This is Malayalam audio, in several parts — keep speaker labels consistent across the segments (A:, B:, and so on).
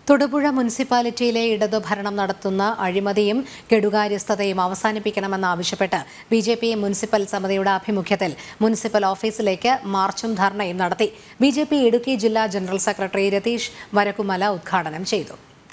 A: തൊടുപുഴ മുനിസിപ്പാലിറ്റിയിലെ ഇടതു ഭരണം നടത്തുന്ന അഴിമതിയും കെടുകാര്യസ്ഥതയും അവസാനിപ്പിക്കണമെന്നാവശ്യപ്പെട്ട് ബി ജെ പി മുനിസിപ്പൽ സമിതിയുടെ ആഭിമുഖ്യത്തിൽ മുനിസിപ്പൽ ഓഫീസിലേക്ക് മാർച്ചും ധർണയും നടത്തി ബി ജെ പി ഇടുക്കി ജില്ലാ ജനറൽ സെക്രട്ടറി രതീഷ് വരക്കുമല ഉദ്ഘാടനം ചെയ്തു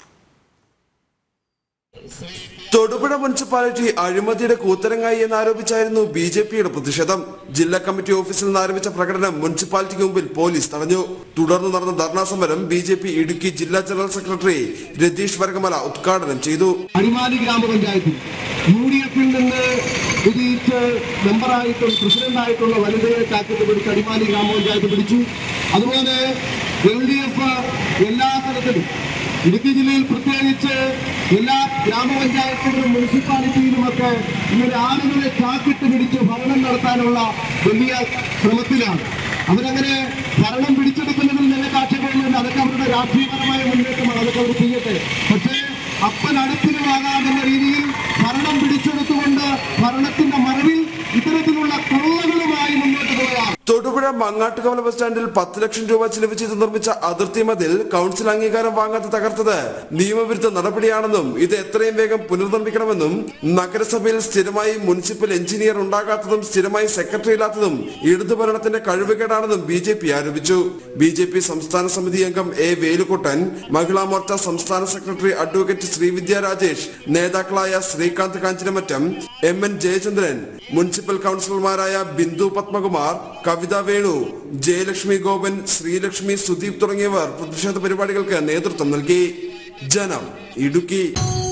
B: തൊടുപുഴ മുനിസിപ്പാലിറ്റി അഴിമതിയുടെ കൂത്തരങ്ങായി എന്നാരോപിച്ചായിരുന്നു ബി ജെ പിയുടെ പ്രതിഷേധം ജില്ലാ കമ്മിറ്റി ഓഫീസിൽ നിന്ന് ആരംഭിച്ച പ്രകടനം മുനിസിപ്പാലിറ്റിക്ക് മുമ്പിൽ പോലീസ് തടഞ്ഞു തുടർന്ന് നടന്ന ധർണാ സമരം ബി ജെ പി ഇടുക്കി ജില്ലാ ജനറൽ സെക്രട്ടറി രതീഷ് വരകമല ഉദ്ഘാടനം ചെയ്തു
C: അടിമാലി ഗ്രാമപഞ്ചായത്തിൽ യു ഡി എഫിൽ നിന്ന് വിജയിച്ച് മെമ്പറായിട്ടുള്ള പ്രസിഡന്റായിട്ടുള്ള വനിതയെ ചാക്കിട്ട് പിടിച്ച് അടിമാലി ഗ്രാമപഞ്ചായത്ത് പിടിച്ചു അതുപോലെ എൽ ഡി എഫ് എല്ലാ തരത്തിലും ഇടുക്കി ജില്ലയിൽ പ്രത്യേകിച്ച് എല്ലാ ഗ്രാമപഞ്ചായത്തുകളും മുനിസിപ്പാലിറ്റിയിലുമൊക്കെ ഇങ്ങനെ ആളുകളെ ചാക്കിട്ട് പിടിച്ച് ഭരണം നടത്താനുള്ള വലിയ ശ്രമത്തിലാണ് അവരങ്ങനെ ഭരണം പിടിച്ചെടുക്കുന്നതിൽ നിനക്ക് ആക്ഷേപമില്ല അതൊക്കെ അവരുടെ രാഷ്ട്രീയപരമായ മുന്നേറ്റമാണ് അതൊക്കെ അവർ ചെയ്യട്ടെ പക്ഷേ അപ്പൻ അടുപ്പിലുമാകാമെന്ന രീതിയിൽ ഭരണം പിടിച്ചെടുത്തുകൊണ്ട് ഭരണത്തിന്റെ മറവിൽ ഇത്തരത്തിലുള്ള കൊള്ളകളുമായി മുന്നോട്ട് പോയാൽ
B: തൊടുപുഴ മങ്ങാട്ടുകവല ബസ് സ്റ്റാൻഡിൽ പത്ത് ലക്ഷം രൂപ ചിലവ് ചെയ്ത് നിർമ്മിച്ച അതിർത്തി മതിൽ കൗൺസിൽ അംഗീകാരം വാങ്ങാതെ തകർത്തത് നിയമവിരുദ്ധ നടപടിയാണെന്നും ഇത് എത്രയും വേഗം പുനർനിർമ്മിക്കണമെന്നും നഗരസഭയിൽ സ്ഥിരമായി മുനിസിപ്പൽ എഞ്ചിനീയർ ഉണ്ടാകാത്തതും സ്ഥിരമായി സെക്രട്ടറി ഇല്ലാത്തതും ഇടതു ഭരണത്തിന്റെ കഴിവുകേടാണെന്നും ബി ജെ പി ആരോപിച്ചു ബി ജെ പി സംസ്ഥാന സമിതി അംഗം എ വേലുക്കുട്ടൻ മഹിളാ മോർച്ച സംസ്ഥാന സെക്രട്ടറി അഡ്വക്കേറ്റ് ശ്രീവിദ്യ രാജേഷ് നേതാക്കളായ Srikanth Kanchinamattom M N Jayachandran municipal കൗൺസിലർമാരായ ബിന്ദു പത്മകുമാർ കവിത വേണു ജയലക്ഷ്മി ഗോപൻ ശ്രീലക്ഷ്മി സുദീപ് തുടങ്ങിയവർ പ്രതിഷേധ പരിപാടികൾക്ക് നേതൃത്വം നൽകി ജനം ഇടുക്കി